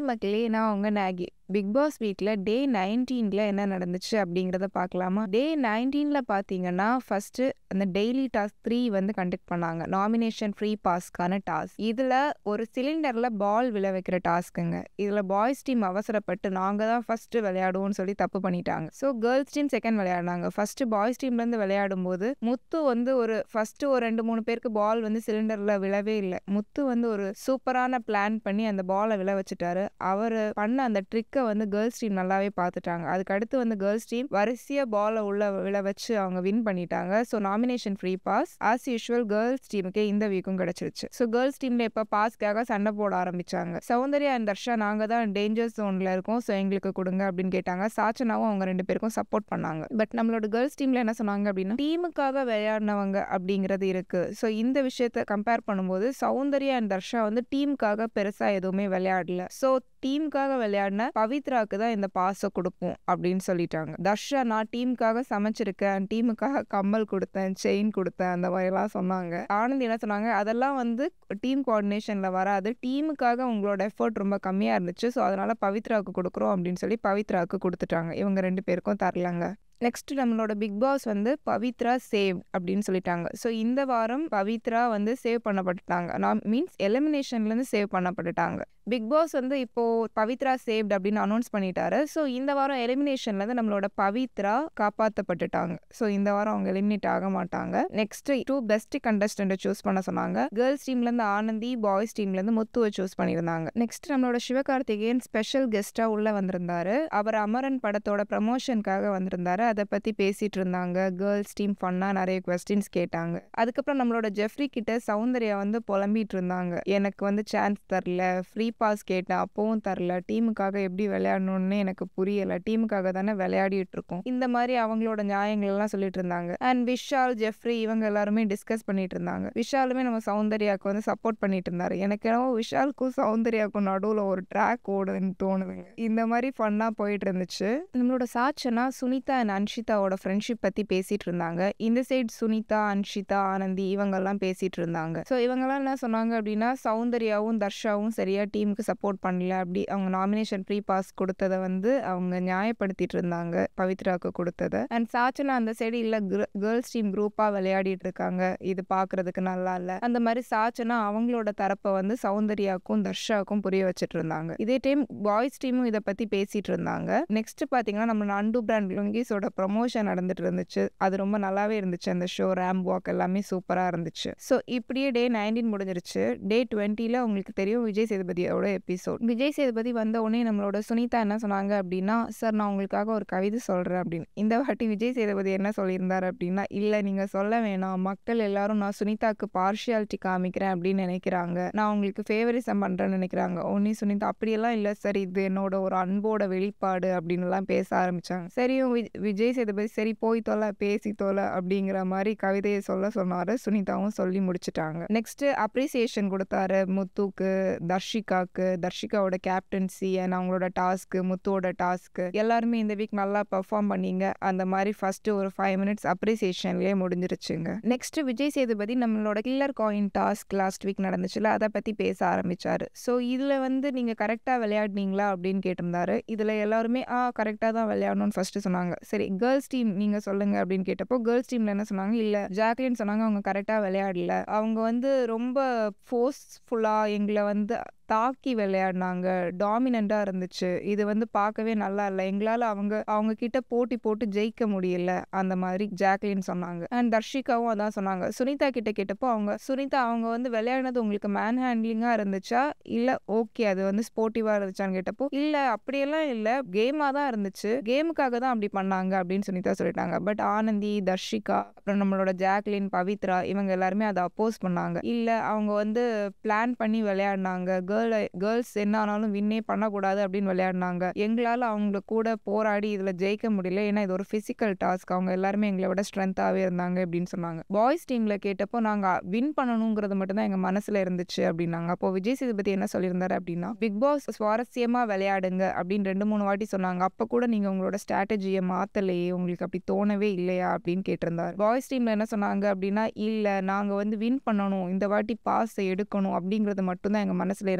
மக்களே நான் உங்க நாகி பிக் பாஸ் வீட்டில் டே நைன்டீனில் என்ன நடந்துச்சு அப்படிங்கிறத பார்க்கலாமா டே நைன்டீனில் பார்த்தீங்கன்னா ஃபஸ்ட்டு அந்த டெய்லி டாஸ்க் த்ரீ வந்து கண்டக்ட் பண்ணாங்க நாமினேஷன் ஃப்ரீ பாஸ்க்கான டாஸ்க் இதில் ஒரு சிலிண்டரில் பால் விழ வைக்கிற டாஸ்க்குங்க இதில் பாய்ஸ் டீம் அவசரப்பட்டு நாங்கள் தான் ஃபஸ்ட்டு விளையாடுவோம்னு சொல்லி தப்பு பண்ணிட்டாங்க ஸோ கேர்ள்ஸ் டீம் செகண்ட் விளையாடினாங்க ஃபஸ்ட்டு பாய்ஸ் டீம்லேருந்து விளையாடும் போது முத்து வந்து ஒரு ஃபஸ்ட்டு ஒரு ரெண்டு மூணு பேருக்கு பால் வந்து சிலிண்டரில் விழவே இல்லை முத்து வந்து ஒரு சூப்பரான பிளான் பண்ணி அந்த பாலை விழ வச்சுட்டாரு அவர் பண்ண அந்த ட்ரிக்கை வந்து கேர்ள்ஸ் டீம் நல்லாவே பார்த்துட்டாங்க அதுக்கு அடுத்து வந்து கேர்ள்ஸ் டீம் வரிசையாக பாலை உள்ள விழ வச்சு அவங்க வின் பண்ணிட்டாங்க so nomination free pass as usual girls டீமுக்கே இந்த வீக்கும் கிடைச்சிருச்சு ஸோ கேர்ள்ஸ் டீம்ல இப்போ பாஸ்க்காக சண்டை போட ஆரம்பிச்சாங்க சௌந்தர்யா அண்ட் தர்ஷா நாங்கள் தான் டேஞ்சர் ஜோனில் இருக்கோம் ஸோ எங்களுக்கு கொடுங்க அப்படின்னு கேட்டாங்க சாச்சனாவும் அவங்க ரெண்டு பேருக்கும் சப்போர்ட் பண்ணாங்க பட் நம்மளோட கேர்ள்ஸ் டீம்ல என்ன சொன்னாங்க அப்படின்னா டீமுக்காக விளையாடினவங்க அப்படிங்கிறது இருக்கு ஸோ இந்த விஷயத்த கம்பேர் பண்ணும்போது சௌந்தர்யா அண்ட் தர்ஷா வந்து டீமுக்காக பெருசாக எதுவுமே விளையாடல ஸோ டீமுக்காக விளையாடின பவித்ராக்கு தான் இந்த பாஸை கொடுப்போம் அப்படின்னு சொல்லிட்டாங்க தர்ஷா நான் டீமுக்காக சமைச்சிருக்கேன் டீமுக்காக கம்மல் கொடுத்தேன் செயின் கொடுத்தேன் அந்த மாதிரிலாம் சொன்னாங்க ஆனந்த் என்ன சொன்னாங்க அதெல்லாம் வந்து டீம் கோஆர்டினேஷனில் வராது டீமுக்காக உங்களோட எஃபர்ட் ரொம்ப கம்மியாக இருந்துச்சு ஸோ அதனால பவித்ராவுக்கு கொடுக்குறோம் அப்படின்னு சொல்லி பவித்ராவுக்கு கொடுத்துட்டாங்க இவங்க ரெண்டு பேருக்கும் தரலங்க நெக்ஸ்ட் நம்மளோட பிக் பாஸ் வந்து பவித்ரா சேவ் அப்படின்னு சொல்லிட்டாங்க ஸோ இந்த வாரம் பவித்ரா வந்து சேவ் பண்ணப்பட்டுட்டாங்க நான் மீன்ஸ் எலிமினேஷன்லேருந்து சேவ் பண்ணப்பட்டுட்டாங்க பிக் பாஸ் வந்து இப்போ பவித்ரா சேவ்ட் அப்படின்னு அனௌன்ஸ் பண்ணிட்டாரு ஸோ இந்த வாரம் எலிமினேஷன்லேருந்து நம்மளோட பவித்ரா காப்பாற்றப்பட்டுட்டாங்க ஸோ இந்த வாரம் அவங்க எலிமினேட் ஆக மாட்டாங்க நெக்ஸ்ட் டூ பெஸ்ட் கண்டஸ்டண்ட்டை சூஸ் பண்ண சொன்னாங்க கேர்ள்ஸ் டீம்லேருந்து ஆனந்தி பாய்ஸ் டீம்லேருந்து முத்துவை சூஸ் பண்ணியிருந்தாங்க நெக்ஸ்ட் நம்மளோட சிவகார்த்திகேயன் ஸ்பெஷல் கெஸ்ட்டாக உள்ள வந்திருந்தாரு அவர் அமரன் படத்தோட ப்ரமோஷனுக்காக வந்திருந்தாரு அதை பற்றி பேசிட்டு இருந்தாங்க கேர்ள்ஸ் டீம் ஃபன்னாக நிறைய கொஸ்டின்ஸ் கேட்டாங்க அதுக்கப்புறம் நம்மளோட ஜெஃப்ரி கிட்ட சௌந்தர்யா வந்து புலம்பிட்டு இருந்தாங்க எனக்கு வந்து சான்ஸ் தரல ஃப்ரீ பாஸ் கேட்டேன் அப்பவும் தரல டீமுக்காக எப்படி விளையாடணும்னு எனக்கு புரியல டீமுக்காக தானே விளையாடிட்டு இருக்கோம் இந்த மாதிரி அவங்களோட நியாயங்கள் எல்லாம் சொல்லிட்டு இருந்தாங்க அண்ட் விஷால் ஜெஃப்ரி இவங்க எல்லாருமே டிஸ்கஸ் பண்ணிட்டு இருந்தாங்க விஷாலுமே நம்ம சௌந்தர்யாவுக்கு வந்து சப்போர்ட் பண்ணிட்டு இருந்தாரு எனக்கு என்னவோ விஷாலுக்கும் சௌந்தர்யாவுக்கும் நடுவில் ஒரு ட்ராக் ஓடுதுன்னு தோணுதுங்க இந்த மாதிரி ஃபன்னாக போயிட்டு இருந்துச்சு நம்மளோட சாட்சனா சுனிதா அண்ட் அன்ஷிதாவோட ஃப்ரெண்ட்ஷிப் பற்றி பேசிட்டு இருந்தாங்க இந்த சைடு சுனிதா அன்ஷிதா ஆனந்தி இவங்கெல்லாம் பேசிட்டு இருந்தாங்க ஸோ இவங்கெல்லாம் என்ன சொன்னாங்க அப்படின்னா சௌந்தர்யாவும் தர்ஷாவும் சரியா டீமுக்கு சப்போர்ட் பண்ணல அப்படி அவங்க நாமினேஷன் ப்ரீ பாஸ் கொடுத்ததை வந்து அவங்க நியாயப்படுத்திட்டு இருந்தாங்க பவித்ராவுக்கு கொடுத்ததை அண்ட் சாச்சனா அந்த சைடு இல்லை கேர்ள்ஸ் டீம் குரூப்பாக விளையாடிட்டு இருக்காங்க இது பார்க்கறதுக்கு நல்லா இல்லை அந்த மாதிரி சாச்சனா அவங்களோட தரப்பை வந்து சௌந்தர்யாவுக்கும் தர்ஷாவுக்கும் புரிய வச்சுட்டு இருந்தாங்க இதே டைம் பாய்ஸ் டீமும் இதை பற்றி பேசிட்டு இருந்தாங்க நெக்ஸ்ட் பார்த்தீங்கன்னா நம்ம நண்டு பிராண்ட் லுங்கீஸோட ப்ரொமோஷன் நடந்துட்டு இருந்துச்சு அது ரொம்ப நல்லாவே இருந்துச்சு அந்த ஷோ ரேம் வாக் எல்லாமே சூப்பராக இருந்துச்சு ஸோ இப்படியே டே நைன்டீன் முடிஞ்சிருச்சு டே டுவெண்ட்டியில் உங்களுக்கு தெரியும் விஜய் சேதுபதியோட எபிசோட் விஜய் சேதுபதி வந்த உடனே நம்மளோட சுனிதா என்ன சொன்னாங்க அப்படின்னா சார் நான் உங்களுக்காக ஒரு கவிதை சொல்கிறேன் அப்படின்னு இந்த வாட்டி விஜய் சேதுபதி என்ன சொல்லியிருந்தார் அப்படின்னா இல்லை நீங்கள் சொல்ல வேணாம் மக்கள் எல்லாரும் நான் சுனிதாக்கு பார்ஷியாலிட்டி காமிக்கிறேன் அப்படின்னு நினைக்கிறாங்க நான் உங்களுக்கு ஃபேவரிசம் பண்ணுறேன்னு நினைக்கிறாங்க ஒன்னி சுனிதா அப்படியெல்லாம் இல்லை சார் இது என்னோட ஒரு அன்போட வெளிப்பாடு அப்படின்னுலாம் பேச ஆரம்பிச்சாங்க சரியும் வி- விஜய் சேதுபதி சரி போய் தொலை பேசி தொலை அப்படிங்கிற மாதிரி கவிதையை சொல்ல சொன்னாரு சுனிதாவும் சொல்லி முடிச்சிட்டாங்க நெக்ஸ்ட் அப்ரிசியேஷன் கொடுத்தாரு முத்துக்கு தர்ஷிகாக்கு தர்ஷிகாவோட கேப்டன்சி அண்ட் அவங்களோட டாஸ்க்கு முத்துவோட டாஸ்க்கு எல்லாருமே இந்த வீக் நல்லா பெர்ஃபார்ம் பண்ணீங்க அந்த மாதிரி ஃபர்ஸ்ட் ஒரு ஃபைவ் மினிட்ஸ் அப்ரிசியேஷன்லேயே முடிஞ்சிருச்சுங்க நெக்ஸ்ட் விஜய் சேதுபதி நம்மளோட killer coin task last week நடந்துச்சுல அதை பற்றி பேச ஆரம்பிச்சாரு ஸோ இதில் வந்து நீங்கள் கரெக்டாக விளையாடினீங்களா அப்படின்னு கேட்டிருந்தாரு இதில் எல்லாருமே ஆ கரெக்டாக தான் விளையாடணும்னு ஃபர்ஸ்ட் சொன்னாங்க சரி கேர்ள்ஸ் டீம் நீங்கள் சொல்லுங்க அப்படின்னு கேட்டப்போ கேர்ள்ஸ் டீமில் என்ன சொன்னாங்க இல்லை ஜாக்லின் சொன்னாங்க அவங்க கரெக்டாக விளையாடல அவங்க வந்து ரொம்ப ஃபோர்ஸ்ஃபுல்லாக எங்களை வந்து தாக்கி விளையாடினாங்க டாமினண்ட்டாக இருந்துச்சு இது வந்து பார்க்கவே நல்லா இல்லை எங்களால் அவங்க அவங்க கிட்ட போட்டி போட்டு ஜெயிக்க முடியல அந்த மாதிரி ஜாக்லின் சொன்னாங்க அண்ட் தர்ஷிகாவும் அதான் சொன்னாங்க சுனிதா கிட்ட கேட்டப்போ அவங்க சுனிதா அவங்க வந்து விளையாடினது உங்களுக்கு மேன் ஹேண்ட்லிங்காக இருந்துச்சா இல்லை ஓகே அது வந்து ஸ்போர்ட்டிவாக இருந்துச்சான்னு கேட்டப்போ இல்லை அப்படியெல்லாம் இல்லை கேமாக தான் இருந்துச்சு கேமுக்காக தான் அப்படி பண்ணாங்க அப்படின்னு சுனிதா சொல்லிட்டாங்க பட் ஆனந்தி தர்ஷிகா அப்புறம் நம்மளோட ஜாக்லின் பவித்ரா இவங்க எல்லாருமே அதை அப்போஸ் பண்ணாங்க இல்லை அவங்க வந்து பிளான் பண்ணி விளையாடினாங்க கேர்ள் கேர்ள்ஸ் என்ன ஆனாலும் வின்னே பண்ணக்கூடாது அப்படின்னு விளையாடினாங்க எங்களால் அவங்க கூட போராடி இதில் ஜெயிக்க முடியல ஏன்னா இது ஒரு ஃபிசிக்கல் டாஸ்க் அவங்க எல்லாருமே எங்களை விட ஸ்ட்ரென்த்தாகவே இருந்தாங்க அப்படின்னு சொன்னாங்க பாய்ஸ் டீமில் கேட்டப்போ நாங்கள் வின் பண்ணணுங்கிறது மட்டும்தான் எங்கள் மனசில் இருந்துச்சு அப்படின்னாங்க அப்போ விஜய் சேதுபதி என்ன சொல்லியிருந்தாரு அப்படின்னா பிக் பாஸ் சுவாரஸ்யமாக விளையாடுங்க அப்படின்னு ரெண்டு மூணு வாட்டி சொன்னாங்க அப்போ கூட நீங்கள் உங்களோட ஸ்ட்ராட்டஜியை மாற்றலையே உங்களுக்கு அப்படி தோணவே இல்லையா அப்படின்னு கேட்டிருந்தார் பாய்ஸ் டீமில் என்ன சொன்னாங்க அப்படின்னா இல்லை நாங்கள் வந்து வின் பண்ணணும் இந்த வாட்டி பாஸ் எடுக்கணும் அப்படிங்கிறது மட்டும்தான் எங்கள் மனசில் இருந்துச்சு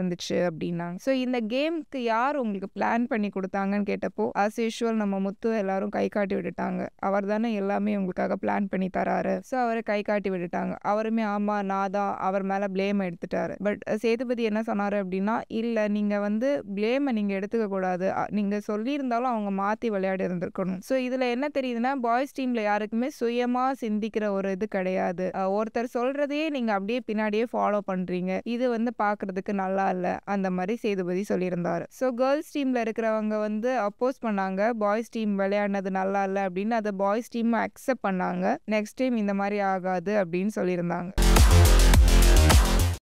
நடந்துச்சு அப்படின்னாங்க ஸோ இந்த கேம்க்கு யார் உங்களுக்கு பிளான் பண்ணி கொடுத்தாங்கன்னு கேட்டப்போ ஆஸ் யூஷுவல் நம்ம முத்து எல்லாரும் கை காட்டி விட்டுட்டாங்க அவர் தானே எல்லாமே உங்களுக்காக பிளான் பண்ணி தராரு ஸோ அவரை கை காட்டி விட்டுட்டாங்க அவருமே ஆமா நான் தான் அவர் மேல பிளேம் எடுத்துட்டாரு பட் சேதுபதி என்ன சொன்னாரு அப்படின்னா இல்ல நீங்க வந்து பிளேமை நீங்க எடுத்துக்க கூடாது அ, நீங்க சொல்லியிருந்தாலும் அவங்க மாத்தி விளையாடி இருந்திருக்கணும் ஸோ இதுல என்ன தெரியுதுன்னா பாய்ஸ் டீம்ல யாருக்குமே சுயமா சிந்திக்கிற ஒரு இது கிடையாது அஹ், ஒருத்தர் சொல்றதையே நீங்க அப்படியே பின்னாடியே ஃபாலோ பண்றீங்க இது வந்து பாக்குறதுக்கு நல்லா இல்ல அந்த மாதிரி சேதுபதி சொல்லியிருந்தாரு ஸோ கேர்ள்ஸ் டீம்ல இருக்கிறவங்க வந்து அப்போஸ் பண்ணாங்க பாய்ஸ் டீம் விளையாடினது நல்லா இல்லை அப்படின்னு அதை பாய்ஸ் டீம் அக்செப்ட் பண்ணாங்க நெக்ஸ்ட் டைம் இந்த மாதிரி ஆகாது அப்படின்னு சொல்லியிருந்தாங்க